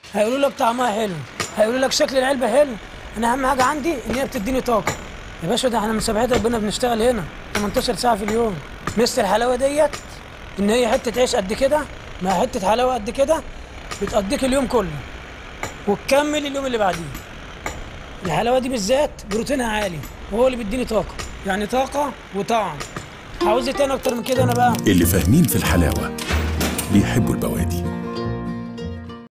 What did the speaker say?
هيقولوا لك طعمها حلو هيقولوا لك شكل العلبه حلو انا اهم حاجه عندي ان هي بتديني طاقه يا باشا ده احنا من سبعة ربنا بنشتغل هنا 18 ساعه في اليوم مستر الحلاوه ديت ان هي حته عيش قد كده مع حته حلاوه قد كده بتقضيك اليوم كله وتكمل اليوم اللي بعديه الحلاوه دي بالذات بروتينها عالي وهو اللي بيديني طاقه يعني طاقه وطعم عاوز ايه تاني اكتر من كده انا بقى اللي فاهمين في الحلاوة بيحبوا البوادي